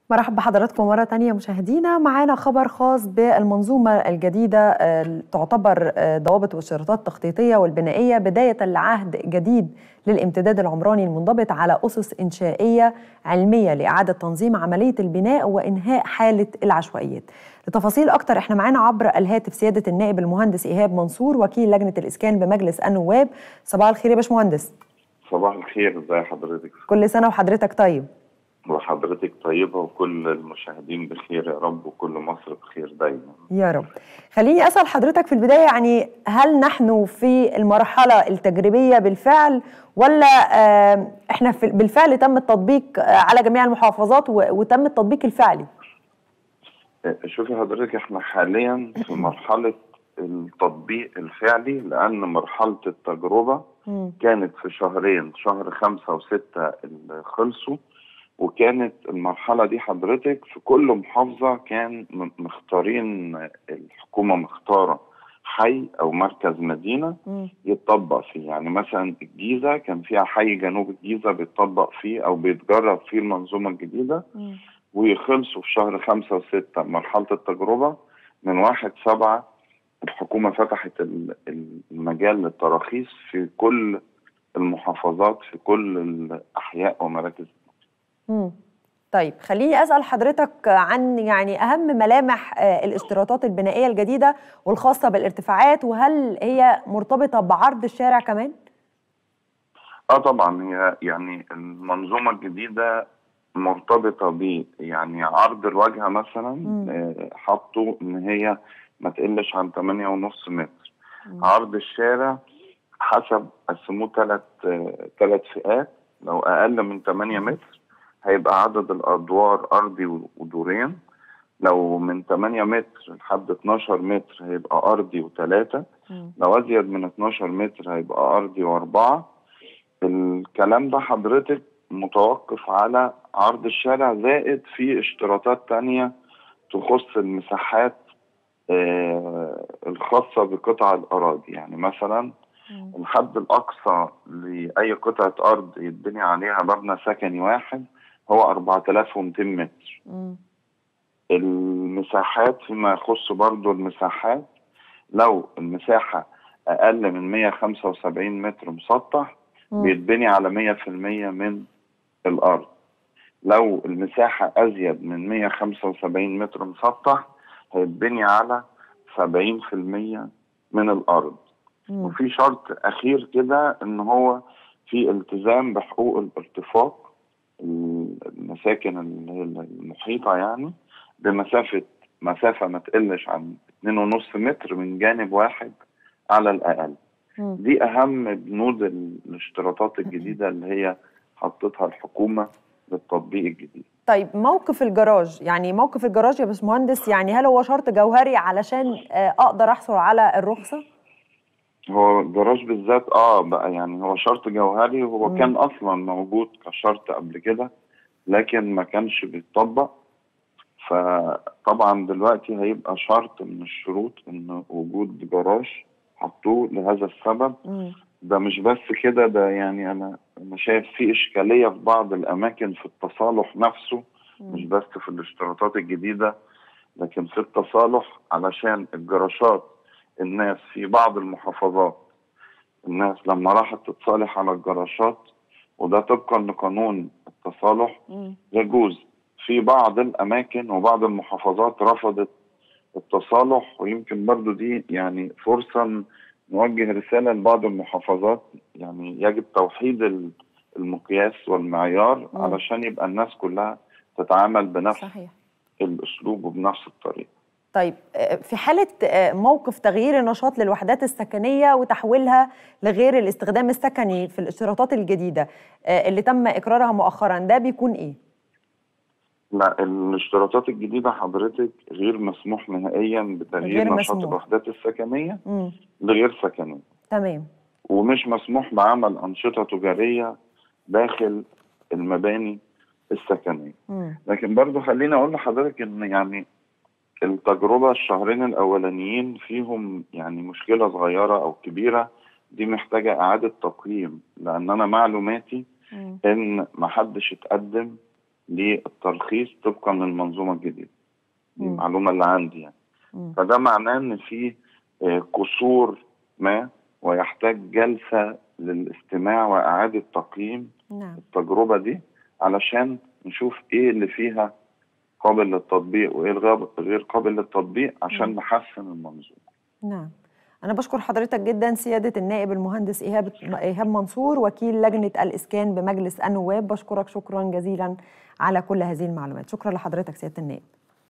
مرحبا بحضراتكم مرة تانية مشاهدينا معانا خبر خاص بالمنظومة الجديدة تعتبر ضوابط والشروطات التخطيطية والبنائية بداية لعهد جديد للامتداد العمراني المنضبط على أسس إنشائية علمية لإعادة تنظيم عملية البناء وإنهاء حالة العشوائيات لتفاصيل أكتر إحنا معانا عبر الهاتف سيادة النائب المهندس إيهاب منصور وكيل لجنة الإسكان بمجلس النواب صباح الخير يا باشمهندس صباح الخير ازي حضرتك كل سنة وحضرتك طيب وحضرتك طيبة وكل المشاهدين بخير يا رب وكل مصر بخير دايما يا رب خليني أسأل حضرتك في البداية يعني هل نحن في المرحلة التجريبية بالفعل ولا احنا في بالفعل تم التطبيق على جميع المحافظات وتم التطبيق الفعلي شوفي حضرتك احنا حاليا في مرحلة التطبيق الفعلي لأن مرحلة التجربة كانت في شهرين شهر خمسة وستة اللي خلصوا وكانت المرحلة دي حضرتك في كل محافظة كان مختارين الحكومة مختارة حي أو مركز مدينة يتطبق فيه يعني مثلا الجيزة كان فيها حي جنوب الجيزة بيتطبق فيه أو بيتجرب فيه المنظومة الجديدة ويخلصوا في شهر خمسة وستة مرحلة التجربة من واحد سبعة الحكومة فتحت المجال للتراخيص في كل المحافظات في كل الأحياء ومراكز مم. طيب خليني اسال حضرتك عن يعني اهم ملامح الاشتراطات البنائيه الجديده والخاصه بالارتفاعات وهل هي مرتبطه بعرض الشارع كمان؟ اه طبعا هي يعني المنظومه الجديده مرتبطه ب يعني عرض الواجهه مثلا آه حطوا ان هي ما تقلش عن 8.5 متر مم. عرض الشارع حسب قسموه ثلاث ثلاث فئات لو اقل من 8 متر هيبقى عدد الادوار ارضي ودورين لو من 8 متر لحد 12 متر هيبقى ارضي وثلاثه لو ازيد من 12 متر هيبقى ارضي واربعه الكلام ده حضرتك متوقف على عرض الشارع زائد في اشتراطات تانية تخص المساحات آه الخاصة بقطع الأراضي يعني مثلا الحد الأقصى لأي قطعة أرض يتبني عليها مبنى سكني واحد هو 4200 متر م. المساحات فيما يخص برضو المساحات لو المساحة أقل من 175 متر مسطح م. بيتبني على 100% من الأرض لو المساحة أزيد من 175 متر مسطح هيتبني على 70% من الأرض م. وفي شرط أخير كده إن هو في التزام بحقوق الارتفاق المساكن المحيطة يعني بمسافة مسافة ما تقلش عن 2.5 متر من جانب واحد على الأقل م. دي أهم بنود الاشتراطات الجديدة اللي هي حطتها الحكومة للتطبيق الجديد طيب موقف الجراج يعني موقف الجراج يا باشمهندس يعني هل هو شرط جوهري علشان أقدر أحصل على الرخصة؟ هو الجراج بالذات اه بقى يعني هو شرط جوهري وهو مم. كان اصلا موجود كشرط قبل كده لكن ما كانش بيتطبق فطبعا دلوقتي هيبقى شرط من الشروط ان وجود جراج حطوه لهذا السبب مم. ده مش بس كده ده يعني انا انا شايف في اشكاليه في بعض الاماكن في التصالح نفسه مم. مش بس في الاشتراطات الجديده لكن في التصالح علشان الجراشات الناس في بعض المحافظات الناس لما راحت تتصالح على الجراشات وده طبقا لقانون التصالح مم. يجوز في بعض الاماكن وبعض المحافظات رفضت التصالح ويمكن برضو دي يعني فرصه نوجه رساله لبعض المحافظات يعني يجب توحيد المقياس والمعيار مم. علشان يبقى الناس كلها تتعامل بنفس صحيح الاسلوب وبنفس الطريقه طيب في حالة موقف تغيير النشاط للوحدات السكنية وتحويلها لغير الاستخدام السكني في الاشتراطات الجديدة اللي تم إقرارها مؤخرا ده بيكون إيه؟ لا الاشتراطات الجديدة حضرتك غير مسموح نهائيا بتغيير غير نشاط مسموح. الوحدات السكنية مم. لغير سكنية تمام ومش مسموح بعمل أنشطة تجارية داخل المباني السكنية مم. لكن برضو خليني أقول لحضرتك إن يعني التجربة الشهرين الأولانيين فيهم يعني مشكلة صغيرة أو كبيرة دي محتاجة إعادة تقييم لأن أنا معلوماتي مم. إن محدش اتقدم للترخيص طبقا للمنظومه الجديده دي مم. المعلومه اللي عندي يعني مم. فده معناه ان في آه، قصور ما ويحتاج جلسه للاستماع واعاده تقييم نعم التجربه دي علشان نشوف ايه اللي فيها قابل للتطبيق وايه الغاب- غير قابل للتطبيق عشان مم. نحسن المنظومه نعم أنا بشكر حضرتك جدا سيادة النائب المهندس إيهاب إيهاب منصور وكيل لجنة الإسكان بمجلس النواب بشكرك شكرا جزيلا على كل هذه المعلومات شكرا لحضرتك سيادة النائب